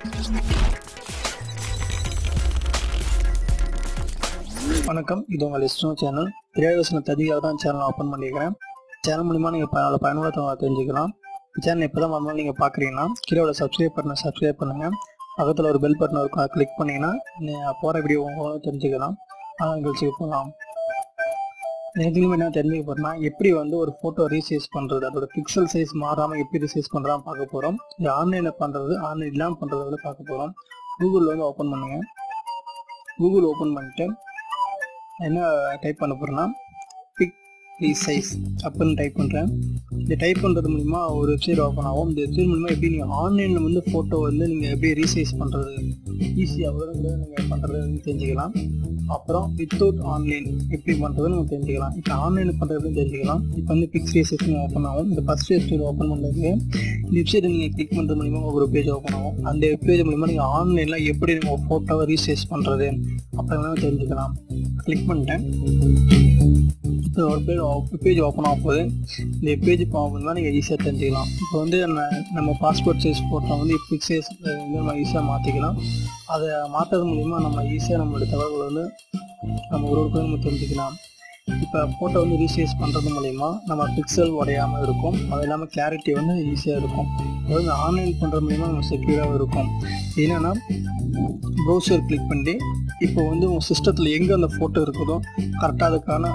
வணக்கம் இது உங்கள் லிஸ்டோ சேனல் திரையரசன ததியாக தான் சேனல் ஓப்பன் பண்ணியிருக்கிறேன் சேனல் மூலிமா நீங்கள் பல பயனுள்ள தகவலை தெரிஞ்சுக்கலாம் சேனல் இப்போ தான் மறுநாள் நீங்கள் பார்க்குறீங்கன்னா கீழே உள்ள சப்ஸ்கிரைப் பட்டனை சப்ஸ்கிரைப் பண்ணுங்கள் பக்கத்தில் ஒரு பெல் பட்டன் இருக்கும் அதை கிளிக் பண்ணிங்கன்னா நீங்கள் போகிற வீடியோ உங்களும் தெரிஞ்சுக்கலாம் அதான் நிகழ்ச்சிக்கு போகலாம் எதுலையும் என்ன தெரிஞ்சுக்க போகிறோம்னா எப்படி வந்து ஒரு ஃபோட்டோ ரீசைஸ் பண்ணுறது அதோட பிக்சல் சைஸ் மாறாமல் எப்படி ரீசைஸ் பண்ணுறான்னு பார்க்க போகிறோம் இது ஆன்லைனில் பண்ணுறது ஆன்லைன் இல்லாமல் பண்ணுறத வந்து பார்க்க போகிறோம் கூகுளில் வந்து ஓப்பன் பண்ணுங்கள் கூகுள் ஓப்பன் பண்ணிட்டு என்ன டைப் பண்ண போகிறேன்னா பிக் ரீசைஸ் அப்படின்னு டைப் பண்ணுறேன் இந்த டைப் பண்ணுறது மூலிமா ஒரு வெப்சைட் ஓப்பன் ஆகும் இந்த வெப்சைட் மூலிமா எப்படி நீங்கள் ஆன்லைனில் வந்து ஃபோட்டோ வந்து நீங்கள் எப்படி ரீசைஸ் பண்ணுறது ஈஸியாக அவ்வளோ கூட நீங்கள் பண்ணுறது வந்து தெரிஞ்சுக்கலாம் அப்புறம் வித்தவுட் ஆன்லைன் எப்படி பண்ணுறது நம்ம தெரிஞ்சுக்கலாம் இப்போ ஆன்லைனில் பண்ணுறது தெரிஞ்சுக்கலாம் இப்போ வந்து பிக்ஸ் ரீசைஸ் ஓப்பன் ஆகும் இந்த ஃபஸ்ட் வெப்சைட் ஓப்பன் பண்ணுறதுக்கு இந்த வெப்சைட்டை நீங்கள் கிளிக் பண்ணுறது மூலிமா ஒரு பேஜ் ஓப்பன் ஆகும் அந்த வெப்பேஜ் மூலிமா நீங்கள் ஆன்லைனில் எப்படி நீங்கள் ஃபோட்டோவை ரீசைஸ் பண்ணுறது அப்படின்னு தெரிஞ்சுக்கலாம் கிளிக் பண்ணிட்டேன் இப்போ ஒரு பேஜ் பேஜ் ஓப்பன் ஆக போகுது இந்த பேஜ் போகும்போது நீங்கள் ஈஸியாக தெரிஞ்சுக்கலாம் இப்போ வந்து நம்ம நம்ம பாஸ்போர்ட் சைஸ் ஃபோட்டோ வந்து பிக் சைஸ் வந்து நம்ம ஈஸியாக மாற்றிக்கலாம் அதை மாற்றுறது மூலிமா நம்ம ஈஸியாக நம்மளுடைய தகவல்களை வந்து நம்ம ஒரு ஒரு நம்ம தெரிஞ்சுக்கலாம் இப்போ ஃபோட்டோ வந்து ரீசைஸ் பண்ணுறது மூலிமா நம்ம பிக்சல் உடையாமல் இருக்கும் அது இல்லாமல் கிளாரிட்டி வந்து ஈஸியாக இருக்கும் அதாவது ஆன்லைன் பண்ணுறது மூலிமா நம்ம செக்யூராகவும் இருக்கும் என்னென்னா ப்ரௌசர் கிளிக் பண்ணி இப்போ வந்து உங்கள் சிஸ்டத்தில் எங்கே அந்த ஃபோட்டோ இருக்குதோ கரெக்டாக அதுக்கான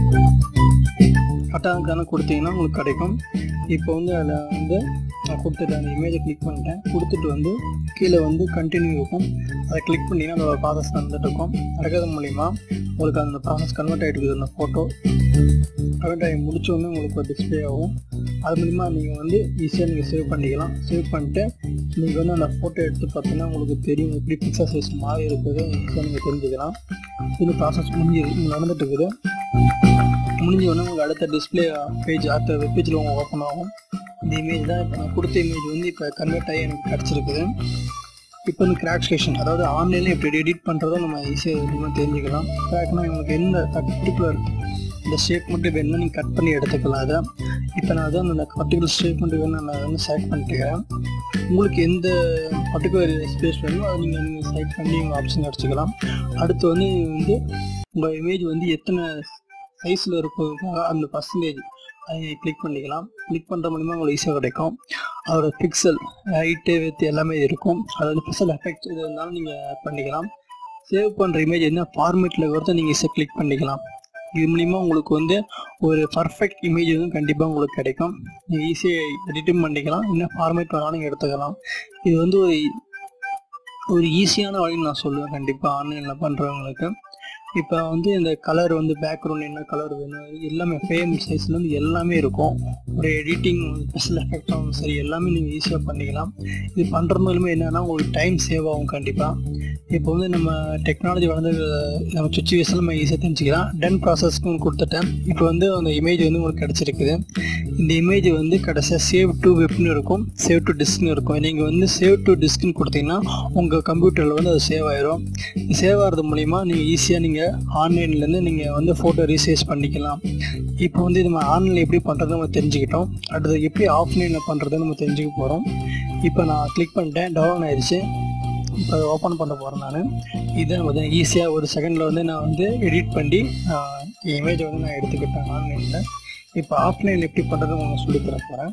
கரெக்டாக அதுக்கான கொடுத்தீங்கன்னா உங்களுக்கு கிடைக்கும் இப்போ வந்து அதில் வந்து நான் கொடுத்துட்டு அந்த இமேஜை கிளிக் பண்ணிட்டேன் கொடுத்துட்டு வந்து கீழே வந்து கண்டினியூ இருக்கும் அதை கிளிக் பண்ணிங்கன்னா அதோட ப்ராசஸ் நடந்துட்டு இருக்கும் நடக்கிறது மூலிமா உங்களுக்கு அந்த ப்ராசஸ் கன்வெர்ட் ஆகிட்டு இருக்குது அந்த ஃபோட்டோ கன்வெர்ட் ஆகி முடிச்சோடனே உங்களுக்கு ஒரு டிஸ்பிளே ஆகும் அது மூலிமா நீங்கள் வந்து ஈஸியாக நீங்கள் சேவ் பண்ணிக்கலாம் சேவ் பண்ணிட்டு நீங்கள் வந்து அந்த ஃபோட்டோ எடுத்து பார்த்தீங்கன்னா உங்களுக்கு தெரியும் எப்படி பிக்சர் சைஸ் மாறி இருக்குது ஈஸியாக நீங்கள் தெரிஞ்சுக்கலாம் இது ப்ராசஸ் முடிஞ்சு நடந்துட்டு இருக்குது முடிஞ்ச உடனே உங்களுக்கு அடுத்த டிஸ்பிளே பேஜ் அடுத்த வெப் பேஜில் உங்களுக்கு ஓப்பன் ஆகும் இந்த இமேஜ் தான் இப்போ நான் கொடுத்த இமேஜ் வந்து இப்போ கன்வெர்ட் ஆகி எனக்கு கிடச்சிருக்குது இப்போ வந்து கிராக் ஸ்டேஷன் அதாவது ஆன்லைனில் எப்படி எடிட் பண்ணுறதும் நம்ம ஈஸியாக எதுவுமே தெரிஞ்சுக்கலாம் கிராக்னா உங்களுக்கு என்ன பர்டிகுலர் இந்த ஷேப் மட்டும் வேணும்னா நீங்கள் கட் பண்ணி எடுத்துக்கலாம் அதை இப்போ நான் அதான் அந்த பர்டிகுலர் ஷேப் மட்டும் வேணும் நான் வந்து செலக்ட் பண்ணிட்டுக்கிறேன் உங்களுக்கு எந்த பர்டிகுலர் ஸ்பேஸ் வேணுமோ அதை நீங்கள் நீங்கள் செலக்ட் பண்ணி உங்கள் ஆப்ஷன் அடிச்சுக்கலாம் அடுத்து வந்து வந்து உங்கள் இமேஜ் வந்து எத்தனை சைஸில் இருக்கிறதுக்காக அந்த பர்சன்டேஜ் அதை கிளிக் பண்ணிக்கலாம் கிளிக் பண்ணுற மூலிமா உங்களுக்கு ஈஸியாக கிடைக்கும் அதோட பிக்சல் ஹைட்டு வித் எல்லாமே இருக்கும் அதாவது பிக்சல் எஃபெக்ட் இது இருந்தாலும் நீங்கள் பண்ணிக்கலாம் சேவ் பண்ணுற இமேஜ் என்ன ஃபார்மேட்டில் வருதோ நீங்கள் ஈஸியாக கிளிக் பண்ணிக்கலாம் இது மூலிமா உங்களுக்கு வந்து ஒரு பர்ஃபெக்ட் இமேஜ் வந்து கண்டிப்பாக உங்களுக்கு கிடைக்கும் நீங்கள் ஈஸியாக எடிட்டும் பண்ணிக்கலாம் என்ன ஃபார்மேட் வேணாலும் நீங்கள் எடுத்துக்கலாம் இது வந்து ஒரு ஒரு ஈஸியான வழின்னு நான் சொல்லுவேன் கண்டிப்பாக ஆன்லைனில் பண்ணுறவங்களுக்கு இப்போ வந்து இந்த கலர் வந்து பேக்ரவுண்ட் என்ன கலர் வேணும் எல்லாமே ஃப்ரேம் சைஸ்லேருந்து எல்லாமே இருக்கும் ஒரு எடிட்டிங் ஸ்பெஷல் எஃபெக்டாகவும் சரி எல்லாமே நீங்கள் ஈஸியாக பண்ணிக்கலாம் இது பண்ணுறது மூலமே என்னென்னா உங்களுக்கு டைம் சேவ் ஆகும் கண்டிப்பாக இப்போ வந்து நம்ம டெக்னாலஜி வளர்ந்து நம்ம சுச்சுவேஷன் நம்ம ஈஸியாக தெரிஞ்சுக்கலாம் டன் ப்ராசஸ்க்கு கொடுத்துட்டேன் இப்போ வந்து அந்த இமேஜ் வந்து உங்களுக்கு கிடச்சிருக்குது இந்த இமேஜ் வந்து கடைசியாக சேவ் டு வெப்னு இருக்கும் சேவ் டு டிஸ்க்னு இருக்கும் நீங்கள் வந்து சேவ் டு டிஸ்க்னு கொடுத்தீங்கன்னா உங்கள் கம்ப்யூட்டரில் வந்து அது சேவ் ஆயிரும் சேவ் ஆகிறது மூலிமா நீங்கள் ஈஸியாக நீங்கள் ஆன்லைன்லேருந்து நீங்கள் வந்து ஃபோட்டோ ரீசைஸ் பண்ணிக்கலாம் இப்போ வந்து நம்ம ஆன்லைனில் எப்படி பண்ணுறது நம்ம தெரிஞ்சுக்கிட்டோம் அடுத்தது எப்படி ஆஃப்லைனில் பண்ணுறது நம்ம தெரிஞ்சுக்க போகிறோம் இப்போ நான் கிளிக் பண்ணிட்டேன் டவுன் ஆயிடுச்சு இப்போ அதை ஓப்பன் பண்ண போகிறேன் நான் இதை வந்து ஈஸியாக ஒரு செகண்டில் வந்து நான் வந்து எடிட் பண்ணி இமேஜை வந்து நான் எடுத்துக்கிட்டேன் ஆன்லைனில் இப்போ ஆஃப்லைன் எப்படி பண்ணுறது உங்களுக்கு சொல்லித் தர போகிறேன்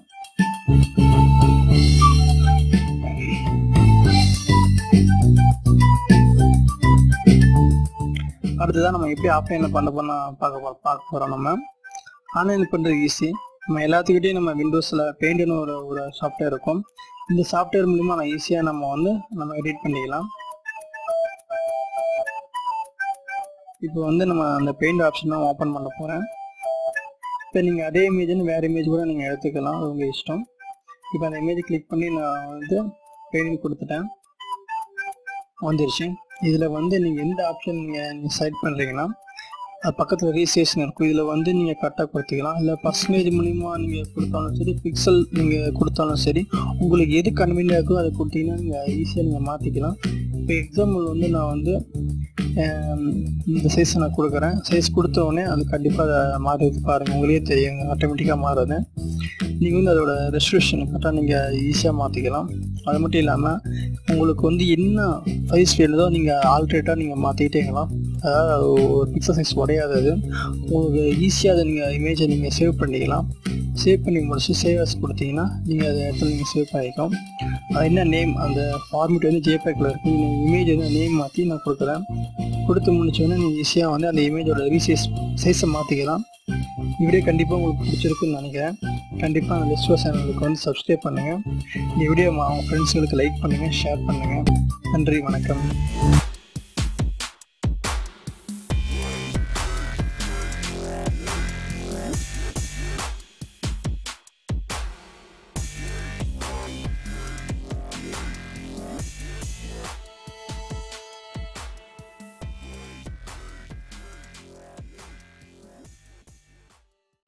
அடுத்ததான் நம்ம எப்படி ஆஃப்லைனில் பண்ண பண்ண பார்க்க போ- பார்க்க போகிறோம் நம்ம ஆன்லைனில் பண்ணுறது ஈஸி நம்ம எல்லாத்துக்கிட்டையும் நம்ம விண்டோஸில் பெயிண்ட்னு ஒரு ஒரு சாஃப்ட்வேர் இருக்கும் இந்த சாஃப்ட்வேர் மூலிமா நான் ஈஸியாக நம்ம வந்து நம்ம எடிட் பண்ணிக்கலாம் இப்போ வந்து நம்ம அந்த பெயிண்ட் ஆப்ஷன் தான் ஓப்பன் பண்ண போகிறேன் இப்போ நீங்கள் அதே இமேஜ்னு வேறு இமேஜ் கூட நீங்கள் எடுத்துக்கலாம் அது உங்கள் இஷ்டம் இப்போ அந்த இமேஜ் கிளிக் பண்ணி நான் வந்து பெயிண்ட் கொடுத்துட்டேன் வந்துருச்சு இதில் வந்து நீங்கள் எந்த ஆப்ஷன் நீங்கள் செலக்ட் பண்ணுறீங்கன்னா அது பக்கத்தில் ரீசேஷன் இருக்கும் இதில் வந்து நீங்கள் கரெக்டாக கொடுத்துக்கலாம் இல்லை பர்சன்டேஜ் மூலிமா நீங்கள் கொடுத்தாலும் சரி பிக்சல் நீங்கள் கொடுத்தாலும் சரி உங்களுக்கு எது கன்வீனியாக இருக்கோ அதை கொடுத்தீங்கன்னா நீங்கள் ஈஸியாக நீங்கள் மாற்றிக்கலாம் இப்போ எக்ஸாம்பிள் வந்து நான் வந்து ஆம், இந்த சைஸ் நான் கொடுக்குறேன் சைஸ் கொடுத்த உடனே அது கண்டிப்பாக அதை மாறுறது பாருங்கள் உங்களுக்கே தெரியும் ஆட்டோமேட்டிக்காக மாறுது நீங்கள் வந்து அதோட ரெஸ்ட்ரிக்ஷன் கரெக்டாக நீங்கள் ஈஸியாக மாற்றிக்கலாம் அது மட்டும் இல்லாமல் உங்களுக்கு வந்து என்ன சைஸ் வேணுதோ நீங்கள் ஆல்ட்ரேட்டாக நீங்கள் மாற்றிக்கிட்டேங்களாம் அதாவது ஒரு பிக்சர் சைஸ் உடையாதது உங்களுக்கு ஈஸியாக அதை நீங்கள் இமேஜை நீங்கள் சேவ் பண்ணிக்கலாம் சேவ் பண்ணி முடிச்சு சேவ் ஆஸ் கொடுத்தீங்கன்னா நீங்கள் அதை இடத்துல நீங்கள் சேவ் பண்ணிக்கலாம் அது என்ன நேம் அந்த ஃபார்மேட் வந்து ஜேபேக்கில் இருக்குது நீங்கள் இமேஜ் வந்து நேம் மாற்றி நான் கொடுக்குறேன் கொடுத்து முடிச்சோன்னே நீங்கள் ஈஸியாக வந்து அந்த இமேஜோட ரீசைஸ் சைஸை மாற்றிக்கலாம் வீடியோ கண்டிப்பாக உங்களுக்கு பிடிச்சிருக்குன்னு நினைக்கிறேன் கண்டிப்பாக அந்த லிஸ்டோ சேனலுக்கு வந்து சப்ஸ்கிரைப் பண்ணுங்கள் இந்த வீடியோ அவங்க ஃப்ரெண்ட்ஸுங்களுக்கு லைக் பண்ணுங்கள் ஷேர் பண்ணுங்கள் நன்றி வணக்கம்